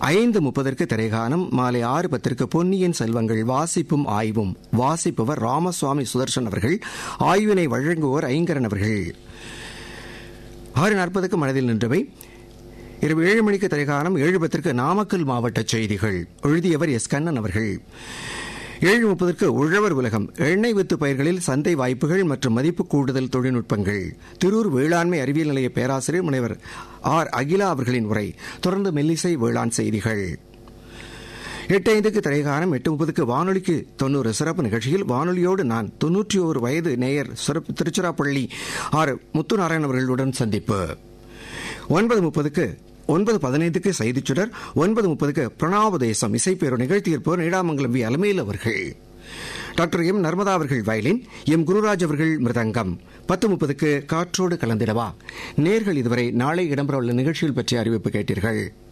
ஐந்து முப்பதற்கு திரைகானம் மாலை ஆறு பத்திற்கு பொன்னியின் செல்வங்கள் வாசிப்பும் ஆய்வும் வாசிப்பவர் ராமசுவாமி சுதர்சன் அவர்கள் ஆய்வினை வழங்குவோர் ஐங்கரன் அவர்கள் ஆறு நாற்பதுக்கு மனதில் நின்றவை இரவு ஏழு மணிக்கு திரைகாலம் ஏழு பத்திற்கு நாமக்கல் மாவட்ட செய்திகள் எழுதியவர் எஸ் கண்ணன் அவர்கள் ஏழு முப்பதற்கு உழவர் உலகம் எண்ணெய் வித்து பயிர்களில் சந்தை வாய்ப்புகள் மற்றும் மதிப்பு கூடுதல் தொழில்நுட்பங்கள் திருூர் வேளாண்மை அறிவியல் நிலைய பேராசிரியர் முனைவர் ஆர் அகிலா அவர்களின் உரை தொடர்ந்து மெல்லிசை வேளாண் செய்திகள் எட்டு ஐந்துக்கு திரைகாலம் எட்டு முப்பதுக்கு வானொலிக்கு தொண்ணூறு சிறப்பு நிகழ்ச்சியில் வானொலியோடு நான் தொன்னூற்றி ஒரு வயது நேயர் சிறப்பு திருச்சிராப்பள்ளி ஆர் முத்துநாராயணன் அவர்களுடன் சந்திப்பு ஒன்பது முப்பதுக்கு ஒன்பது பதினைந்துக்கு செய்திச் சுடர் ஒன்பது முப்பதுக்கு பிரணாபதேசம் இசைப்பேரோ நிகழ்த்தியிருப்போர் நீடாமங்கலம் வி அலமேல் அவர்கள் டாக்டர் எம் நர்மதா அவர்கள் வயலின் எம் குருராஜ் அவர்கள் மிருதங்கம் பத்து முப்பதுக்கு காற்றோடு கலந்திடவா நேர்கள் இதுவரை நாளை இடம்பெறவுள்ள நிகழ்ச்சிகள் பற்றிய அறிவிப்பு கேட்டீர்கள்